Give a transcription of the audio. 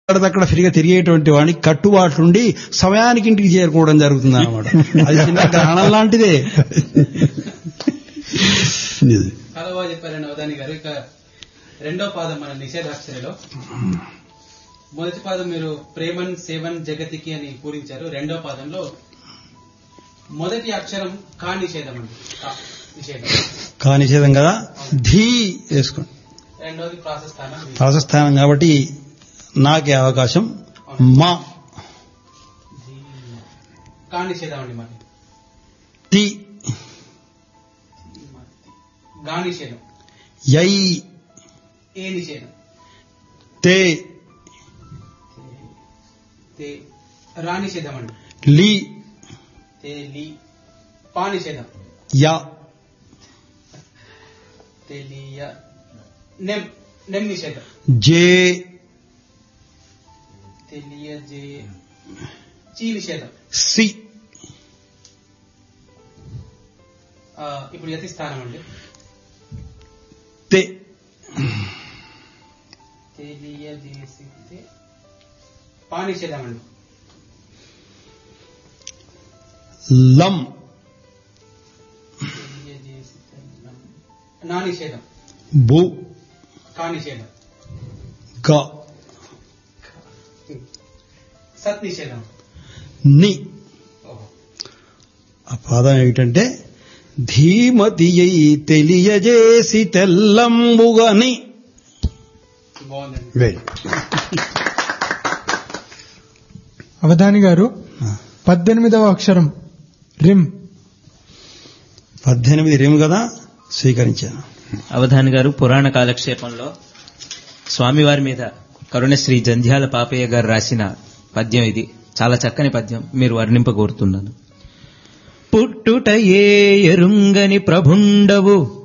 అక్కడ ఫ్రీగా తిరిగేటువంటి వాడిని కట్టుబాట్లుండి సమయానికి ఇంటికి చేరుకోవడం జరుగుతుంది అన్నమాట అది చిన్న గ్రహణం లాంటిదే ఇది. చాలా బాగా చెప్పారండి అవధాని గారు ఇక రెండో పాదం మన నిషేధాక్షరిలో మొదటి పాదం మీరు ప్రేమన్ సేవన్ జగతికి అని పూరించారు రెండో పాదంలో మొదటి అక్షరం కా నిషేధం అండి కా నిషేధం కా నిషేధం కదా ధీ వేసుకోండి రెండోది ప్రాసెస్ స్థానం ప్రాసస్థానం కాబట్టి నాకే అవకాశం మా కా నిషేధం అండి మరి తి గా నిషేధం యై ఏ నిషేధం తే తే రా నిషేధం అండి లి తే లి పా నిషేధం యా తెలియ నెమ్ నెమ్ నిషేధం జే తెలియజే చీ నిషేధం సి ఆ, ఇప్పుడు యతి స్థానం అండి తే తెలియజేసితే పా నిషేధం అండి లం తెలియజేసితే నా నిషేధం బు కా నిషేధం గ సత్ నిషేధం ని ఓహో ఆ పాదం ఏమిటంటే ధీమతి అయి తెలియజేసి తెల్లంబుగని బాగుందండి వెరీ అవధాని గారు పద్దెనిమిదవ అక్షరం రిమ్ పద్దెనిమిది రేము కదా స్వీకరించాను అవధాని గారు పురాణ కాలక్షేపంలో స్వామివారి మీద కరుణశ్రీ జంధ్యాల పాపయ్య గారు రాసిన పద్యం ఇది చాలా చక్కని పద్యం మీరు వర్ణింప కోరుతున్నాను పుట్టుటయే ఎరుంగని ప్రభుండవు